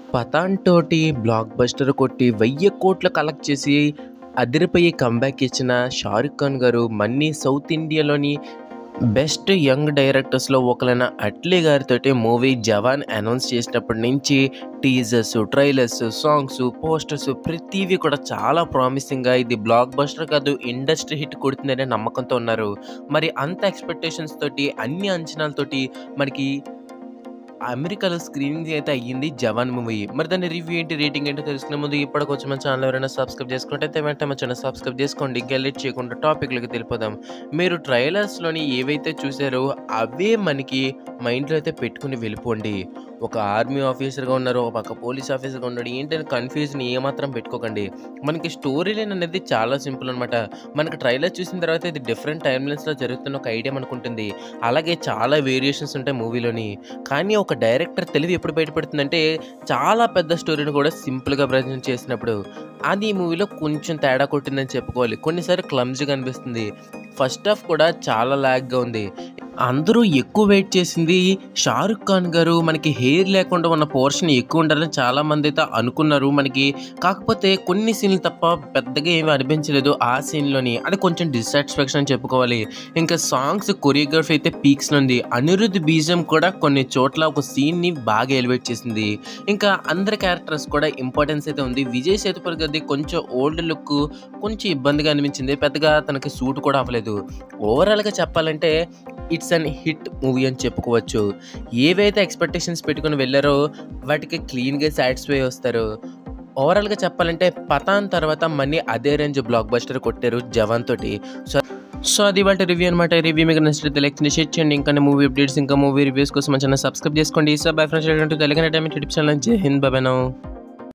పఠాన్ తోటి block buster కొట్టి వెయ్యి కోట్లు కలెక్ట్ చేసి అదిరిపోయి కంబ్యాక్ ఇచ్చిన షారుఖ్ ఖాన్ గారు మన్నీ సౌత్ ఇండియాలోని బెస్ట్ యంగ్ డైరెక్టర్స్లో ఒకరైన అట్లీ గారితో మూవీ జవాన్ అనౌన్స్ చేసినప్పటి నుంచి టీజర్స్ ట్రైలర్స్ సాంగ్స్ పోస్టర్స్ ప్రతివి కూడా చాలా ప్రామిసింగ్గా ఇది బ్లాక్ బస్టర్ కాదు ఇండస్ట్రీ హిట్ కొడుతుందనే నమ్మకంతో ఉన్నారు మరి అంత ఎక్స్పెక్టేషన్స్ తోటి అన్ని అంచనాలతోటి మనకి అమెరికాలో స్క్రీనింగ్ అయితే అయ్యింది జవాన్ మూవీ మరి దాని రివ్యూ ఏంటి రేటింగ్ ఏంటో తెలుసుకునే ముందు ఇప్పటికొచ్చి మన ఛానల్ ఎవరైనా సబ్స్క్రైబ్ చేసుకుంటే అయితే వెంటనే మన ఛానల్ సబ్స్క్రైబ్ చేసుకోండి గెలెట్ చేయకుండా టాపిక్లోకి తెలిపోదాం మీరు ట్రైలర్స్లోని ఏవైతే చూసారో అవే మనకి మైండ్లో అయితే పెట్టుకుని వెళ్ళిపోండి ఒక ఆర్మీ ఆఫీసర్గా ఉన్నారు ఒక పక్క పోలీస్ ఆఫీసర్గా ఉన్నాడు ఏంటని కన్ఫ్యూజన్ ఏమాత్రం పెట్టుకోకండి మనకి స్టోరీ లైన్ అనేది చాలా సింపుల్ అనమాట మనకి ట్రైలర్ చూసిన తర్వాత ఇది డిఫరెంట్ టైమ్లైన్స్లో జరుగుతున్న ఒక ఐడియా మనకు ఉంటుంది అలాగే చాలా వేరియేషన్స్ ఉంటాయి మూవీలోని కానీ ఒక డైరెక్టర్ తెలివి ఎప్పుడు బయటపడుతుందంటే చాలా పెద్ద స్టోరీని కూడా సింపుల్గా ప్రజెంట్ చేసినప్పుడు అది ఈ మూవీలో కొంచెం తేడా కొట్టిందని చెప్పుకోవాలి కొన్నిసార్లు క్లమ్జీగా అనిపిస్తుంది ఫస్ట్ హాఫ్ కూడా చాలా లాగ్గా ఉంది అందరూ ఎక్కువ వెయిట్ చేసింది షారుఖ్ ఖాన్ గారు మనకి హెయిర్ లేకుండా ఉన్న పోర్షన్ ఎక్కువ ఉండాలని చాలా మంది అయితే అనుకున్నారు మనకి కాకపోతే కొన్ని సీన్లు తప్ప పెద్దగా ఏమీ అనిపించలేదు ఆ సీన్లోని అది కొంచెం డిస్సాటిస్ఫాక్షన్ అని చెప్పుకోవాలి ఇంకా సాంగ్స్ కొరియోగ్రఫీ అయితే పీక్స్లో ఉంది అనిరుద్ధ్ బీజం కూడా కొన్ని చోట్ల ఒక సీన్ని బాగా ఎలివేట్ చేసింది ఇంకా అందరి క్యారెక్టర్స్ కూడా ఇంపార్టెన్స్ అయితే ఉంది విజయ్ సేతుపతి గారి కొంచెం ఓల్డ్ లుక్ కొంచెం ఇబ్బందిగా అనిపించింది పెద్దగా తనకి సూట్ కూడా అవ్వలేదు ఓవరాల్గా చెప్పాలంటే ఇట్స్ అన్ హిట్ మూవీ అని చెప్పుకోవచ్చు ఏవైతే ఎక్స్పెక్టేషన్స్ పెట్టుకుని వెళ్ళారో వాటికి క్లీన్గా సాటిస్ఫై వస్తారు ఓవరాల్గా చెప్పాలంటే పతాన్ తర్వాత మనీ అదే రేంజ్ బ్లాక్ బస్టర్ కొట్టారు జవాన్ తోటి సో సో అది వాళ్ళ రివ్యూ అనమాట రివ్యూ మీకు నచ్చితే లైక్ షేర్ చేయండి ఇంకా మూవీ అప్డేట్స్ ఇంకా మూవీ రివ్యూస్ కోసం మంచిగా సబ్స్క్రైబ్ చేసుకోండి so bye friends Telugu time tips channel Jai Hind బాబాను